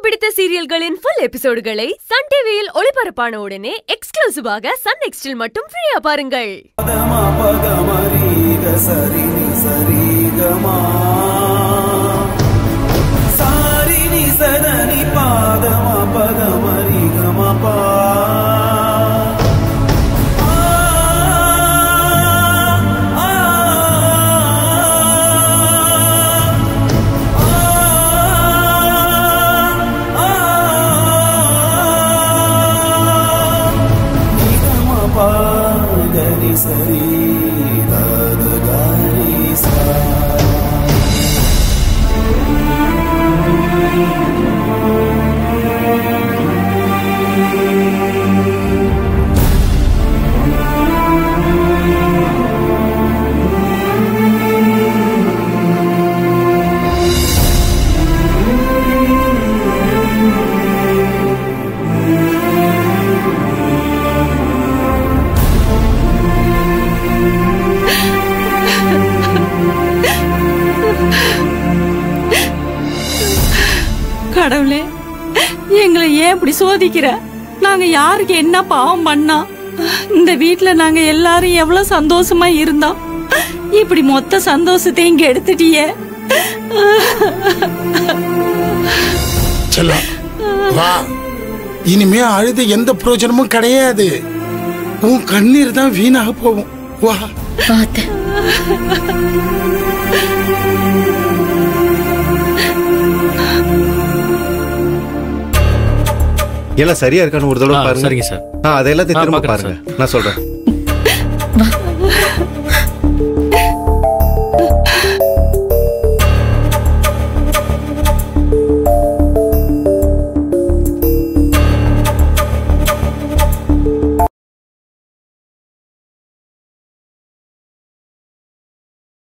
பிடித்த சீரியல்களின் full எபிசோடுகளை Sun டிவியில் ஒளிபரப்பான உடனே எக்ஸ்க்ளூசிவாக சன் நெக்ஸ்டில் மட்டும் ஃப்ரீயா பாருங்கள் பதமா பதமரீக சரினி சரிகமா சாரினி சதனி பாதமா பதமரிகமா பா ஆ, ஆ, ஆ. நிகம பாகரி சரி ததகாரி சா கடவுளே எங்களை ஏன் இப்படி சோதிக்கிற நாங்க யாருக்கு என்ன பாவம் பண்ணா இந்த வீட்ல நாங்க எல்லாரும் எவ்வளவு சந்தோஷமா இருந்தோம் இப்படி மொத்த சந்தோஷத்தை இங்க எடுத்துட்டியே செல்லம் வா இனிமே அழுது எந்த பிரயோஜனமும் கிடையாது உன் கண்ணீர் தான் வீணாக போகும் வா பார்த்த எல்லாம் சரியா இருக்கான்னு ஒரு தடவை ஆ, பாருங்க சரிங்க சார் ஆ அதை எல்லாத்தையும் ஆ, திரும்ப பார்க்கறேன் பாருங்க நான் சொல்றேன்